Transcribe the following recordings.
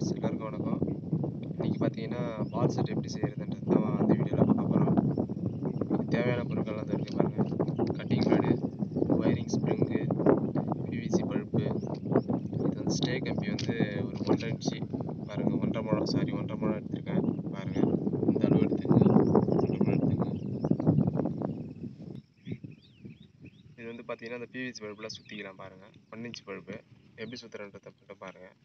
friends எல்லாருக்கும் வணக்கம் இன்றைக்கி பார்த்தீங்கன்னா பால் செட் எப்படி செய்கிறதுன்றது தான் அந்த வீடியோவில் பார்க்க போகிறோம் இதுக்கு தேவையான பொருட்கள்லாம் தான் இருக்குது பாருங்கள் cutting pad wiring spring PVC bulb இது வந்து ஸ்டே கம்பி வந்து ஒரு ஒன்றரை இன்ச்சு பாருங்கள் ஒன்றரை முழம் சாரி ஒன்றரை முழம் எடுத்திருக்கேன் பாருங்கள் இந்த அளவு எடுத்துக்கங்க ஒன்றரை முழம் எடுத்துக்கங்க இது வந்து பார்த்தீங்கன்னா அந்த பிவிசி பல்புலாம் சுற்றிக்கலாம் பாருங்கள் ஒன் இன்ச் பல்பு எப்படி சுற்றுறன்றதை மட்டும் பாருங்கள்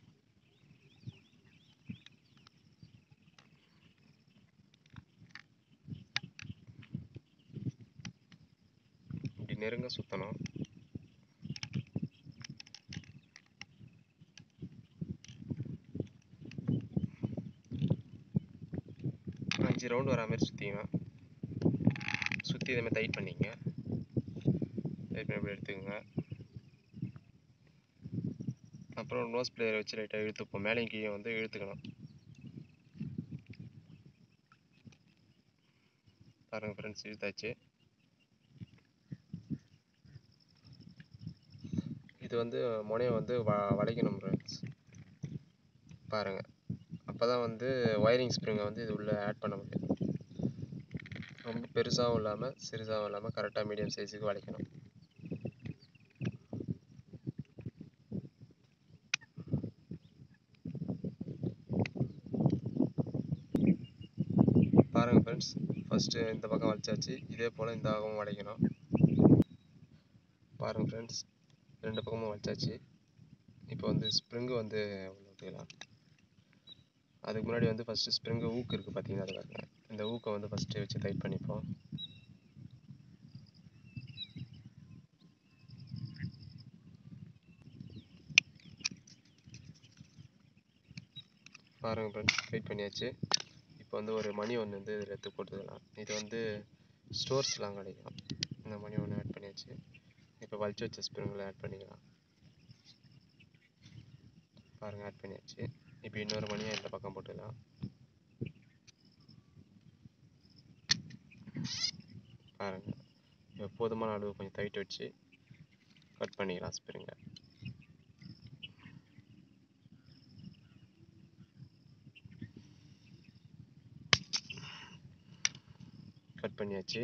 இப்படி நெருங்க சுற்றணும் அஞ்சு ரவுண்டு வரா மாதிரி சுற்றிக்கணும் சுற்றி இதே மாதிரி டைட் பண்ணிக்கங்க டைட் பண்ணி இப்படி எடுத்துக்கோங்க அப்புறம் நோஸ் பிளேயரை வச்சு லைட்டாக இழுத்துப்போம் மேலேயும் கீழே வந்து இழுத்துக்கணும் பாருங்கள் ஃப்ரெண்ட்ஸ் இழுத்தாச்சு இது வந்து முனையை வந்து வ வளைக்கணும் ஃப்ரெண்ட்ஸ் பாருங்கள் அப்போ தான் வந்து ஒயரிங் ஸ்ப்ரிங்கை வந்து இது உள்ளே ஆட் பண்ண முடியும் ரொம்ப பெருசாகவும் இல்லாமல் சிறுசாகவும் இல்லாமல் கரெக்டாக மீடியம் சைஸுக்கு வளைக்கணும் பாருங்கள் ஃப்ரெண்ட்ஸ் ஃபஸ்ட்டு இந்த பக்கம் வளைச்சாச்சு இதே போல் இந்த பக்கமும் வளைக்கணும் பாருங்கள் ஃப்ரெண்ட்ஸ் ரெண்டு பக்கமும் வச்சாச்சு இப்போ வந்து ஸ்ப்ரிங்கு வந்து விட்டுக்கலாம் அதுக்கு முன்னாடி வந்து ஃபஸ்ட்டு ஸ்ப்ரிங்கு ஊக்கு இருக்குது பார்த்தீங்கன்னா அது பாருங்க இந்த ஊக்கை வந்து ஃபஸ்ட்டு வச்சு டைட் பண்ணிப்போம் பாருங்கள் ஃப்ரெண்ட்ஸ் டைட் பண்ணியாச்சு இப்போ வந்து ஒரு மணி ஒன்று வந்து இதில் எடுத்து போட்டுக்கலாம் இது வந்து ஸ்டோர்ஸ்லாம் கிடைக்கும் இந்த மணி ஒன்று ஆட் பண்ணியாச்சு இப்போ வலிச்சு வச்ச ஸ்ப்ரிங்கில் ஆட் பண்ணிக்கலாம் பாருங்கள் ஆட் பண்ணியாச்சு இப்போ இன்னொரு மணியை இந்த பக்கம் போட்டுக்கலாம் பாருங்கள் இப்போ போதுமான அளவு கொஞ்சம் டைட் வச்சு கட் பண்ணிக்கலாம் ஸ்ப்ரிங்கை கட் பண்ணியாச்சு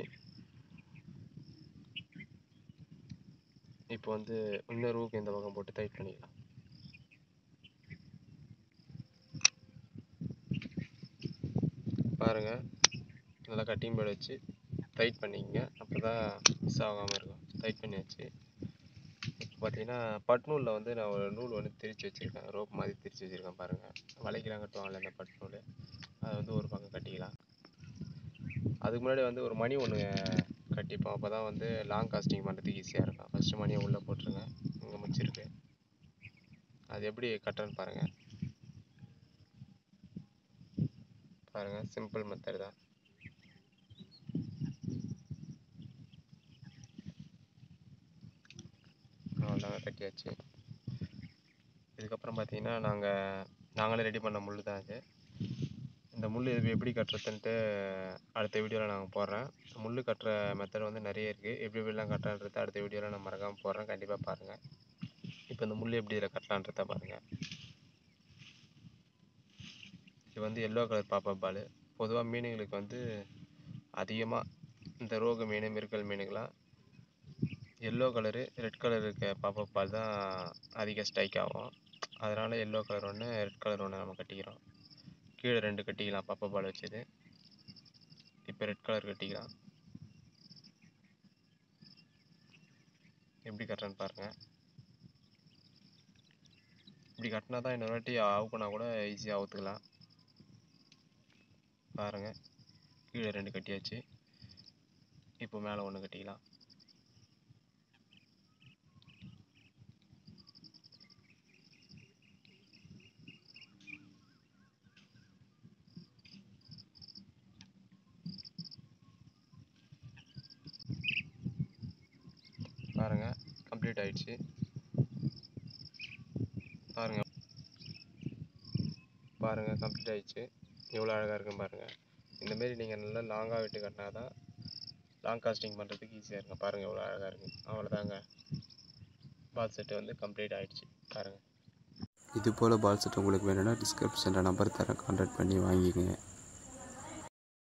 இப்போ வந்து இன்னொரு ஊக்கு இந்த பக்கம் போட்டு டைட் பண்ணிக்கலாம் பாருங்கள் நல்லா கட்டிங் பேட் வச்சு டைட் பண்ணிக்கங்க அப்போ தான் மிஸ் ஆகாமல் இருக்கும் டைட் பண்ணியாச்சு இப்போ பார்த்தீங்கன்னா பட்நூலில் வந்து நான் ஒரு நூல் வந்து திரிச்சு வச்சுருக்கேன் ரோப் மாதிரி திரிச்சு வச்சுருக்கேன் பாருங்கள் வலைக்கெலாம் கட்டுவாங்கள்ல அந்த பட்நூல் அதை வந்து ஒரு பக்கம் கட்டிக்கலாம் அதுக்கு முன்னாடி வந்து ஒரு மணி ஒன்று கட்டிப்போம் அப்போ தான் வந்து லாங் காஸ்டிங் பண்ணுறதுக்கு ஈஸியாக இருக்கும் ஃபஸ்ட்டு மணியை உள்ளே போட்டுருங்க இங்கே முடிச்சிருக்கு அது எப்படி கட்டுறன்னு பாருங்கள் பாருங்கள் சிம்பிள் மெத்தட் தான் அவ்வளோதாங்க கட்டியாச்சு இதுக்கப்புறம் பார்த்தீங்கன்னா நாங்கள் நாங்களே ரெடி பண்ண முள் தான் இது இந்த முள் இது எப்படி கட்டுறதுன்ட்டு அடுத்த வீடியோவில் நாங்கள் போடுறேன் முள் கட்டுற மெத்தட் வந்து நிறைய இருக்குது எப்படி எப்படிலாம் கட்டுறன்றது அடுத்த வீடியோவில் நான் மறக்காமல் போடுறேன் கண்டிப்பாக பாருங்கள் இப்போ இந்த முள் எப்படி இதில் கட்டலான்றத பாருங்கள் இது வந்து எல்லோ கலர் பாப்பா பால் பொதுவாக மீனுங்களுக்கு வந்து அதிகமாக இந்த ரோகு மீன் மிருக்கல் மீனுக்கெலாம் எல்லோ கலரு ரெட் கலர் இருக்க பாப்பா பால் தான் அதிக ஸ்ட்ரைக் ஆகும் அதனால் எல்லோ கலர் ஒன்று ரெட் கலர் ஒன்று நம்ம கட்டிக்கிறோம் கீழே ரெண்டு கட்டிக்கலாம் பாப்பா பால் வச்சது இப்போ ரெட் கலர் கட்டிக்கலாம் எப்படி கட்டுறேன்னு பாருங்கள் இப்படி கட்டினா தான் இன்னொரு வாட்டி அவுக்குனா கூட ஈஸியாக அவுத்துக்கலாம் பாருங்கள் கீழே ரெண்டு கட்டியாச்சு இப்போ மேலே ஒன்று கட்டிக்கலாம் பாருங்கள் கம்ப்ளீட் ஆயிடுச்சு பாருங்கள் பாருங்கள் கம்ப்ளீட் ஆயிடுச்சு எவ்வளோ அழகாக இருக்குன்னு பாருங்கள் இந்தமாரி நீங்கள் நல்லா லாங்காக விட்டு கட்டினா தான் லாங் காஸ்டிங் பண்ணுறதுக்கு ஈஸியாக இருக்கும் பாருங்கள் எவ்வளோ அழகாக இருக்குது அவ்வளோதாங்க பால் செட்டு வந்து கம்ப்ளீட் ஆயிடுச்சு பாருங்கள் இது போல் பால் செட் உங்களுக்கு வேணும்னா டிஸ்கிரிப்ஷனில் நம்பர் தரேன் கான்டாக்ட் பண்ணி வாங்கிக்கோங்க